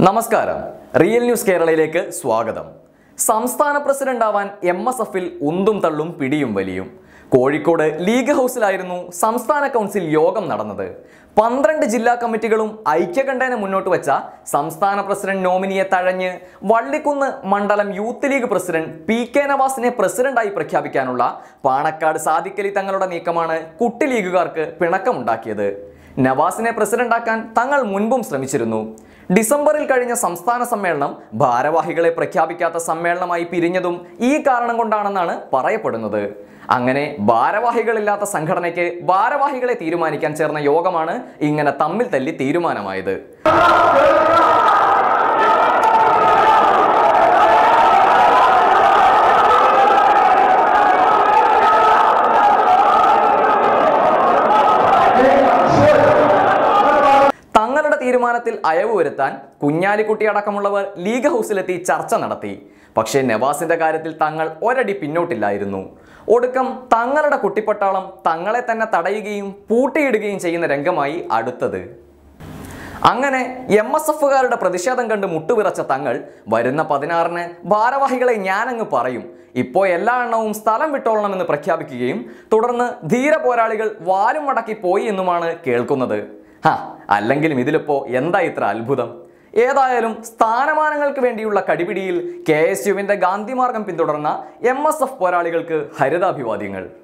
നമസ്കാരം real news കേരളയിലേക്ക് സ്വാഗതം സംസ്ഥാന പ്രസിഡന്റ് ആവാൻ എം എസ് എഫിൽ ഉന്തും തള്ളും പിടിയും വലിയും കോഴിക്കോട് ലീഗ് ഹൗസിലായിരുന്നു സംസ്ഥാന കൗൺസിൽ യോഗം നടന്നത് പന്ത്രണ്ട് ജില്ലാ കമ്മിറ്റികളും ഐക്യകണ്ഠേന മുന്നോട്ട് വെച്ച സംസ്ഥാന പ്രസിഡന്റ് നോമിനിയെ തഴഞ്ഞ് വള്ളിക്കുന്ന് മണ്ഡലം Youth League president P K നവാസിനെ പ്രസിഡന്റായി പ്രഖ്യാപിക്കാനുള്ള പാണക്കാട് സാദിക്കലി തങ്ങളുടെ നീക്കമാണ് കുട്ടി ലീഗുകാർക്ക് പിണക്കമുണ്ടാക്കിയത് നവാസിനെ പ്രസിഡന്റാക്കാൻ തങ്ങൾ മുൻപും ശ്രമിച്ചിരുന്നു ഡിസംബറിൽ കഴിഞ്ഞ സംസ്ഥാന സമ്മേളനം ഭാരവാഹികളെ പ്രഖ്യാപിക്കാത്ത സമ്മേളനമായി പിരിഞ്ഞതും ഈ കാരണം കൊണ്ടാണെന്നാണ് പറയപ്പെടുന്നത് അങ്ങനെ ഭാരവാഹികളില്ലാത്ത സംഘടനയ്ക്ക് ഭാരവാഹികളെ തീരുമാനിക്കാൻ ചേർന്ന യോഗമാണ് ഇങ്ങനെ തമ്മിൽ തല്ലി തീരുമാനമായത് തങ്ങളുടെ തീരുമാനത്തിൽ അയവ് വരുത്താൻ കുഞ്ഞാലിക്കുട്ടി അടക്കമുള്ളവർ ലീഗ് ഹൗസിലെത്തി ചർച്ച നടത്തി പക്ഷേ നവാസിന്റെ കാര്യത്തിൽ തങ്ങൾ ഒരടി പിന്നോട്ടില്ലായിരുന്നു ഒടുക്കം തങ്ങളുടെ കുട്ടിപ്പട്ടാളം തങ്ങളെ തന്നെ തടയുകയും പൂട്ടിയിടുകയും ചെയ്യുന്ന രംഗമായി അടുത്തത് അങ്ങനെ എം എസ് എഫുകാരുടെ പ്രതിഷേധം കണ്ട് മുട്ടുവിറച്ച തങ്ങൾ വരുന്ന പതിനാറിന് ഭാരവാഹികളെ ഞാനങ്ങ് പറയും ഇപ്പോൾ എല്ലാ എണ്ണവും സ്ഥലം വിട്ടോളണമെന്ന് പ്രഖ്യാപിക്കുകയും തുടർന്ന് ധീര പോരാളികൾ വാലും മടക്കി പോയി എന്നുമാണ് കേൾക്കുന്നത് ഹ അല്ലെങ്കിലും ഇതിലിപ്പോ എന്താ ഇത്ര അത്ഭുതം ഏതായാലും സ്ഥാനമാനങ്ങൾക്ക് വേണ്ടിയുള്ള കടിപിടിയിൽ കെ എസ് യുവിന്റെ ഗാന്ധിമാർഗം പിന്തുടർന്ന എം എസ് എഫ് പോരാളികൾക്ക് ഹരിതാഭിവാദ്യങ്ങൾ